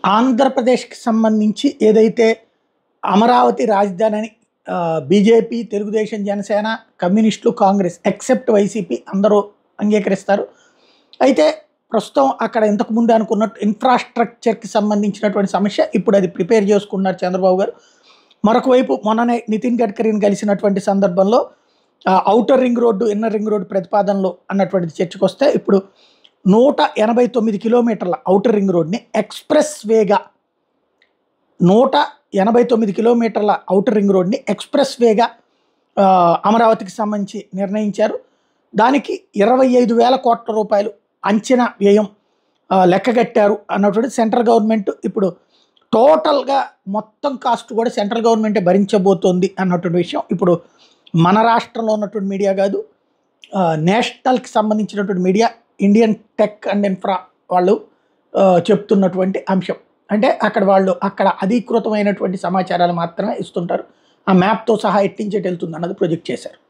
ఆంధ్రప్రదేశ్కి సంబంధించి ఏదైతే అమరావతి రాజధాని అని బీజేపీ తెలుగుదేశం జనసేన కమ్యూనిస్టులు కాంగ్రెస్ ఎక్సెప్ట్ వైసీపీ అందరూ అంగీకరిస్తారు అయితే ప్రస్తుతం అక్కడ ఇంతకు ముందు అనుకున్నట్టు ఇన్ఫ్రాస్ట్రక్చర్కి సంబంధించినటువంటి సమస్య ఇప్పుడు అది ప్రిపేర్ చేసుకున్నారు చంద్రబాబు గారు మరొక వైపు మొన్ననే నితిన్ గడ్కరీని కలిసినటువంటి సందర్భంలో outer ring road inner ring road ప్రతిపాదనలు అన్నటువంటిది చర్చకు వస్తే ఇప్పుడు నూట ఎనభై తొమ్మిది కిలోమీటర్ల అవుటర్ రింగ్ రోడ్ని ఎక్స్ప్రెస్ వేగా నూట ఎనభై తొమ్మిది కిలోమీటర్ల అవుటర్ రింగ్ రోడ్ని ఎక్స్ప్రెస్ వేగా ఆ, అమరావతికి సంబంధించి నిర్ణయించారు దానికి ఇరవై ఐదు వేల కోట్ల రూపాయలు అంచనా వ్యయం ఆ, లెక్కగట్టారు అన్నటువంటి సెంట్రల్ గవర్నమెంట్ ఇప్పుడు టోటల్గా మొత్తం కాస్ట్ కూడా సెంట్రల్ గవర్నమెంటే భరించబోతోంది అన్నటువంటి విషయం ఇప్పుడు మన రాష్ట్రంలో ఉన్నటువంటి మీడియా కాదు ఆ, నేషనల్కి సంబంధించినటువంటి media Indian tech and infra వాళ్ళు ఆ, చెప్తున్నటువంటి అంశం అంటే అక్కడ వాళ్ళు అక్కడ అధీకృతమైనటువంటి సమాచారాలు మాత్రమే ఇస్తుంటారు ఆ మ్యాప్తో సహా ఎట్టించేటి వెళ్తుంది అన్నది ప్రొజెక్ట్ చేశారు